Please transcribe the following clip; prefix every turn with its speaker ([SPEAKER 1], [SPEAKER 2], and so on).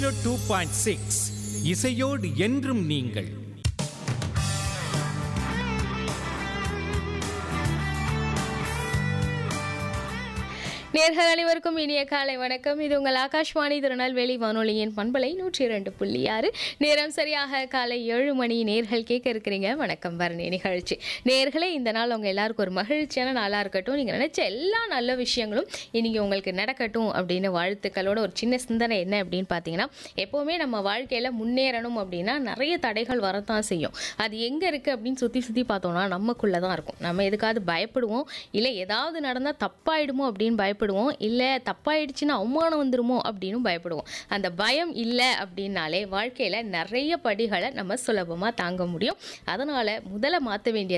[SPEAKER 1] two point six இசையோடு என்றும் நீங்கள்
[SPEAKER 2] நேர்கள் அனைவருக்கும் இனிய காலை வணக்கம் இது உங்கள் ஆகாஷ்வாணி திருநெல்வேலி வானொலியின் பண்பலை நூற்றி இரண்டு புள்ளி ஆறு நேரம் சரியாக காலை ஏழு மணி நேர்கள் கேட்க இருக்கிறீங்க வணக்கம் வரணி நிகழ்ச்சி நேர்களே இந்த நாள் உங்கள் எல்லாருக்கும் ஒரு மகிழ்ச்சியான நாளாக இருக்கட்டும் நீங்கள் நினைச்ச எல்லா நல்ல விஷயங்களும் இன்னைக்கு உங்களுக்கு நடக்கட்டும் அப்படின்னு வாழ்த்துக்களோட ஒரு சின்ன சிந்தனை என்ன அப்படின்னு பார்த்தீங்கன்னா எப்போவுமே நம்ம வாழ்க்கையில் முன்னேறணும் அப்படின்னா நிறைய தடைகள் வரத்தான் செய்யும் அது எங்கே இருக்குது அப்படின்னு சுற்றி சுற்றி பார்த்தோம்னா நமக்குள்ளே தான் இருக்கும் நம்ம எதுக்காவது பயப்படுவோம் இல்லை ஏதாவது நடந்தால் தப்பாயிடுமோ அப்படின்னு பயப்படுவோம் இல்லை தப்பாயிடுச்சுன்னா அவமானம் வந்துருமோ அப்படின்னு பயப்படுவோம் அந்த பயம் இல்லை அப்படின்னாலே வாழ்க்கையில் நிறைய படிகளை நம்ம சுலபமாக தாங்க முடியும் அதனால் முதல்ல மாற்ற வேண்டியது